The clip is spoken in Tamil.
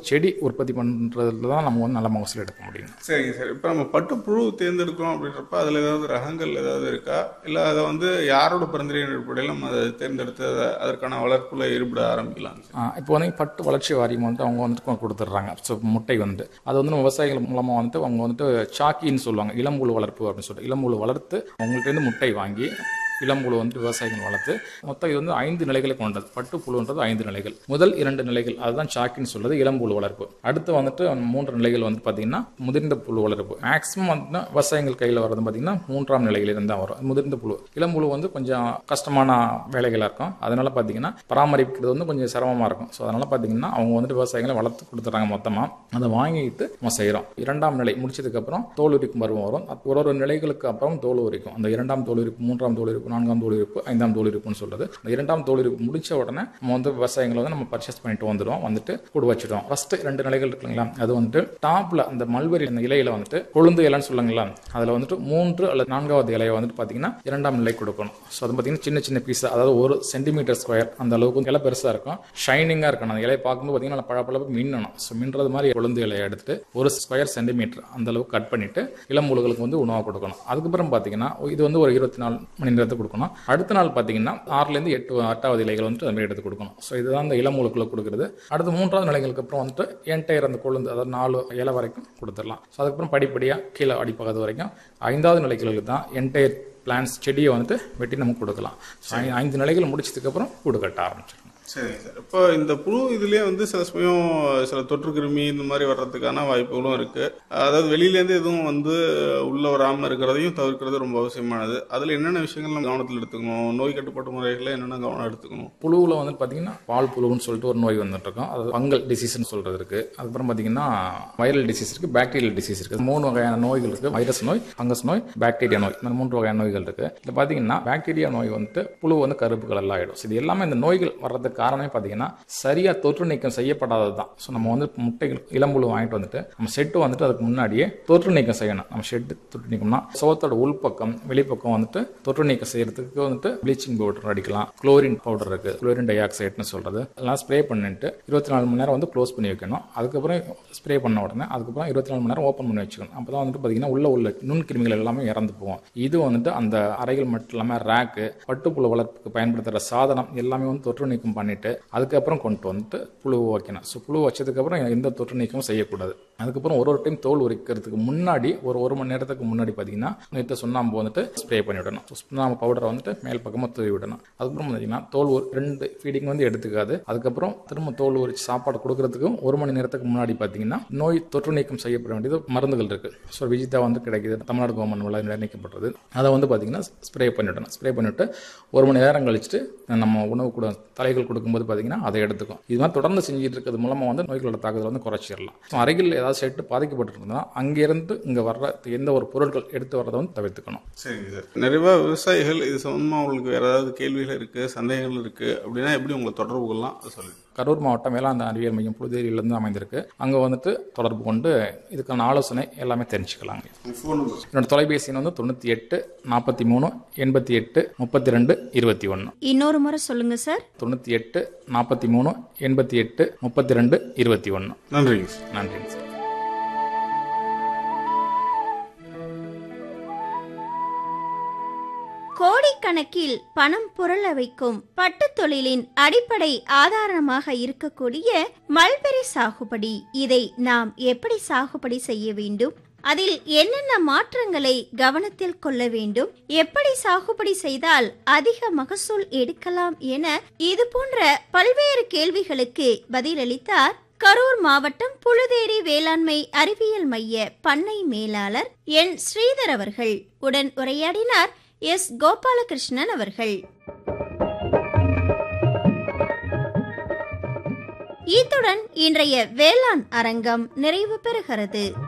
செடி உற்பத்தி பண்ணுறதுல தான் நம்ம வந்து நல்ல மகசூல் எடுக்க முடியும் சரிங்க சார் இப்போ நம்ம பட்டுப்புழு தேர்ந்தெடுக்கிறோம் அப்படின்றப்ப அதில் ஏதாவது ரகங்கள் ஏதாவது இருக்கா இல்லை அதை வந்து யாரோட பரிந்துரையின் அடிப்படையில் நம்ம அதை தேர்ந்தெடுத்து அதை அதற்கான வளர்ப்புல ஈடுபட ஆரம்பிக்கலாம் சார் ஆ, இப்போ வந்து பட்டு வளர்ச்சி வாரியம் வந்துட்டு அவங்க வந்துட்டு கொ- கொடுத்துட்றாங்க ஸோ முட்டை வந்துட்டு அது வந்து நம்ம விவசாயிகள் மூலமாக வந்துட்டு அவங்க வந்துட்டு சாக்கின்னு சொல்லுவாங்க இளம்புழு வளர்ப்பு அப்படின்னு சொல்லிட்டு இளம்புழு வளர்த்து அவங்கள்ட்டேருந்து முட்டை வாங்கி இளம்புழு வந்துட்டு விவசாயிகள் வளர்த்து மொத்தம் இது வந்து ஐந்து நிலைகளை கொண்டது பட்டு புழுன்றது ஐந்து நிலைகள் முதல் இரண்டு நிலைகள் அதுதான் சாக்கின்னு சொல்றது இளம்புழு வளர்ப்பு அடுத்து வந்துட்டு மூன்று நிலைகள் வந்து பார்த்தீங்கன்னா முதிர்ந்த புழு வளர்ப்பு மேக்ஸிமம் வந்து விவசாயிகள் கையில் வர்றது பார்த்தீங்கன்னா மூன்றாம் நிலையிலிருந்து தான் வரும் முதிர்ந்த புழு இளம்புழு வந்து கொஞ்சம் கஷ்டமான வேலைகளாக இருக்கும் அதனால பார்த்தீங்கன்னா பராமரிக்கிறது வந்து கொஞ்சம் சிரமமாக இருக்கும் ஸோ அதனால பார்த்தீங்கன்னா அவங்க வந்துட்டு விவசாயிகளை வளர்த்து கொடுத்துட்றாங்க மொத்தமாக அதை வாங்கிட்டு நம்ம செய்கிறோம் இரண்டாம் நிலை முடிச்சதுக்கப்புறம் தோல் உரிக்கும் பருவம் வரும் அப்ப ஒரு ஒரு நிலைகளுக்கு அப்புறம் தோல் உரிக்கும் அந்த இரண்டாம் தோல் உரிப்பு மூன்றாம் தோல் உரிப்பு நான்காம் தோல் உரிப்பு ஐந்தாம் தோல் உரிப்புன்னு சொல்றது அந்த இரண்டாம் தோல் உரிப்பு முடிச்ச உடனே நம்ம வந்து விவசாயிகளை வந்து நம்ம பர்ச்சேஸ் பண்ணிட்டு வந்துடுவோம் வந்துட்டு கூடு வச்சிடுவோம் ஃபர்ஸ்ட் ரெண்டு நிலைகள் இருக்குங்களா அது வந்துட்டு டாப்ல அந்த மல்பெரி அந்த இலையில வந்துட்டு கொழுந்து இலைன்னு சொல்லுங்களா அதில் வந்துட்டு மூன்று அல்லது நான்காவது இலையை வந்துட்டு பார்த்தீங்கன்னா இரண்டாம் நிலை கொடுக்கணும் ஸோ அது பார்த்தீங்கன்னா சின்ன சின்ன பீஸ் அதாவது ஒரு சென்டிமீட்டர் ஸ்கொயர் அந்த அளவுக்கு வந்து இலை பெருசாக இருக்கும் ஷைனிங்காக இருக்கணும் அந்த இலையை பார்க்கும்போது பார்த்தீங்கன்னா நல்லா பழப்பழப்பு மின்னணும் ஸோ மின்றது மாதிரி கொழுந்து இலையை எடுத்துட்டு ஒரு ஸ்கொயர் சென்டிமீட்டர் அந்த அளவுக்கு கட் பண்ணிட்டு இளம்புழுகளுக்கு வந்து உணவாக கொடுக்கணும் அதுக்கப்புறம் பார்த்தீங்கன்னா இது வந்து ஒரு இருபத்தி நாலு மணி நேரத்துக்கு கொடுக்கணும் அடுத்த நாள் பார்த்தீங்கன்னா ஆறுலேருந்து எட்டு எட்டாவது இலைகள் வந்துட்டு அது மாதிரி எடுத்து கொடுக்கணும் ஸோ இதுதான் அந்த இளமுழுக்களை கொடுக்குறது அடுத்து மூன்றாவது நிலைகளுக்கு அப்புறம் வந்துட்டு என்டையர் அந்த கொழுந்து அதாவது நாலு இலை வரைக்கும் கொடுத்துடலாம் ஸோ அதுக்கப்புறம் படிப்படியாக கீழே அடிப்பகுதி வரைக்கும் ஐந்தாவது நிலைகளுக்கு தான் என்டையர் பிளான்ஸ் செடியை வந்துட்டு வெட்டி நம்ம கொடுக்கலாம் ஸோ ஐ- ஐந்து நிலைகள் முடிச்சதுக்கப்புறம் கூடு கட்ட ஆரம்பிச்சிடும் சரிங்க சார் இப்போ இந்த புழு இதுலயே வந்து சில சமயம் சில தொற்று கிருமி இந்த மாதிரி வர்றதுக்கான வாய்ப்புகளும் இருக்கு அதாவது வெளியிலேருந்து எதுவும் வந்து உள்ள வராமல் இருக்கிறதையும் தவிர்க்கிறது ரொம்ப அவசியமானது அதில் என்னென்ன விஷயங்கள் நம்ம கவனத்தில் எடுத்துக்கணும் நோய் கட்டுப்பாட்டு முறைகளை என்னென்ன கவனம் எடுத்துக்கணும் புழுவில் வந்து பார்த்தீங்கன்னா பால் புழுன்னு சொல்லிட்டு ஒரு நோய் வந்துட்டு இருக்கும் அது ஃபங்கல் டிசீஸ்னு சொல்றது இருக்கு அதுக்கப்புறம் பார்த்தீங்கன்னா வைரல் டிசீஸ் இருக்கு பாக்டீரியல் டிசீஸ் இருக்கு மூணு வகையான நோய்கள் இருக்கு வைரஸ் நோய் ஃபங்கஸ் நோய் பாக்டீரியா நோய் இந்த மூன்று வகையான நோய்கள் இருக்கு இதில் பார்த்தீங்கன்னா பாக்டீரியா நோய் வந்துட்டு புழு வந்து கருப்பு கலர்ல ஆயிடும் So இது எல்லாமே இந்த நோய்கள் வர்றதுக்கு காரணமே பார்த்தீங்கன்னா சரியா தொற்று நீக்கம் செய்யப்படாதது தான் ஸோ நம்ம வந்து முட்டைகள் இளம்புழு வாங்கிட்டு வந்துட்டு நம்ம செட்டு வந்துட்டு அதுக்கு முன்னாடியே தொற்று நீக்கம் செய்யணும் நம்ம ஷெட்டு தொற்று நீக்கம்னா சோத்தோட உள்பக்கம் வெளிப்பக்கம் வந்துட்டு தொற்று நீக்கம் செய்யறதுக்கு வந்துட்டு ப்ளீச்சிங் பவுடர் அடிக்கலாம் குளோரின் பவுடர் இருக்கு குளோரின் டை ஆக்சைடுன்னு சொல்றது எல்லாம் ஸ்ப்ரே பண்ணிட்டு இருபத்தி நாலு மணி நேரம் வந்து க்ளோஸ் பண்ணி வைக்கணும் அதுக்கப்புறம் ஸ்ப்ரே பண்ண உடனே அதுக்கப்புறம் இருபத்தி நாலு மணி நேரம் ஓப்பன் பண்ணி வச்சுக்கணும் அப்போ தான் வந்துட்டு பார்த்தீங்கன்னா உள்ள உள்ள நுண்கிருமிகள் எல்லாமே இறந்து போகும் இது வந்துட்டு அந்த அறைகள் மட்டும் இல்லாமல் ரேக்கு பட்டுப்புழு வளர்ப்புக்கு பயன்படுத்துகிற சாதனம் எல்லாமே வந்து தொற்று நீக்கம் பண்ணிட்டு அதுக்கப்புறம் கொண்டு வந்துட்டு புழு வைக்கணும் ஸோ புழு வச்சதுக்கப்புறம் எந்த தொற்று நீக்கமும் செய்யக்கூடாது அதுக்கப்புறம் ஒரு ஒரு டைம் தோல் உரிக்கிறதுக்கு முன்னாடி ஒரு ஒரு மணி நேரத்துக்கு முன்னாடி பார்த்தீங்கன்னா நேற்று சுண்ணாம்பு வந்துட்டு ஸ்ப்ரே பண்ணி விடணும் ஸோ சுண்ணாம்பு பவுடரை வந்துட்டு மேல் பக்கமாக தூவி விடணும் அதுக்கப்புறம் பார்த்தீங்கன்னா தோல் ஒரு ரெண்டு ஃபீடிங் வந்து எடுத்துக்காது அதுக்கப்புறம் திரும்ப தோல் உரிச்சு சாப்பாடு கொடுக்கறதுக்கும் ஒரு மணி நேரத்துக்கு முன்னாடி பார்த்தீங்கன்னா நோய் தொற்று நீக்கம் செய்யப்பட வேண்டியது மருந்துகள் இருக்கு ஸோ விஜிதா வந்து கிடைக்குது தமிழ்நாடு கவர்மெண்ட் நிர்ணயிக்கப்பட்டது அதை வந்து பார்த்தீங்கன்னா ஸ்ப்ரே பண்ணிவிடணும் ஸ்ப்ரே பண்ணிவிட்டு ஒரு மணி நேரம் கழிச்சுட்டு நம்ம உணவு கூட தலைகள் கொடுக்கும்போது பார்த்தீங்கன்னா அதை எடுத்துக்கும் இது மாதிரி தொடர்ந்து செஞ்சுட்டு இருக்கிறது மூலமாக வந்து நோய்களோட தாக்குதல் வந்து குறைச்சிடலாம் ஸோ அருகில் ஏதாவது செட்டு பாதிக்கப்பட்டிருந்தா அங்கேருந்து இங்கே வர்ற எந்த ஒரு பொருட்கள் எடுத்து வர்றதை வந்து தவிர்த்துக்கணும் சரிங்க சார் நிறைய விவசாயிகள் இது சம்பந்தமா உங்களுக்கு வேற ஏதாவது கேள்விகள் இருக்கு சந்தேகங்கள் இருக்கு அப்படின்னா எப்படி உங்களை தொடர்பு கொள்ளலாம் அதை சொல்லுங்க கரூர் மாவட்டம் வேளாண் அறிவியல் மையம் புதுதேரியிலிருந்து அமைந்திருக்கு அங்கே வந்துட்டு தொடர்பு கொண்டு இதுக்கான ஆலோசனை எல்லாமே தெரிஞ்சுக்கலாங்க ஃபோன் நம்பர் என்னோட தொலைபேசி எண் வந்து தொண்ணூற்றி எட்டு நாற்பத்தி மூணு எண்பத்தி எட்டு முப்பத்தி ரெண்டு இருபத்தி ஒன்று இன்னொரு முறை சொல்லுங்க சார் தொண்ணூற்றி எட்டு நாற்பத்தி மூணு எண்பத்தி எட்டு முப்பத்தி ரெண்டு இருபத்தி ஒன்று நன்றிங்க சார் நன்றிங்க சார் கோடிக்கணக்கில் பணம் புரள வைக்கும் பட்டுத் தொழிலின் அடிப்படை ஆதாரமாக இருக்கக்கூடிய மல்பெரி சாகுபடி இதை நாம் எப்படி சாகுபடி செய்ய வேண்டும் அதில் என்னென்ன மாற்றங்களை கவனத்தில் கொள்ள வேண்டும் எப்படி சாகுபடி செய்தால் அதிக மகசூல் எடுக்கலாம் என இது போன்ற பல்வேறு கேள்விகளுக்கு பதிலளித்தார் கரூர் மாவட்டம் புழுதேரி வேளாண்மை அறிவியல் மைய பண்ணை மேலாளர் என் ஸ்ரீதர் அவர்கள் உடன் உரையாடினார் எஸ் கோபாலகிருஷ்ணன் அவர்கள் இத்துடன் இன்றைய வேளாண் அரங்கம் நிறைவு பெறுகிறது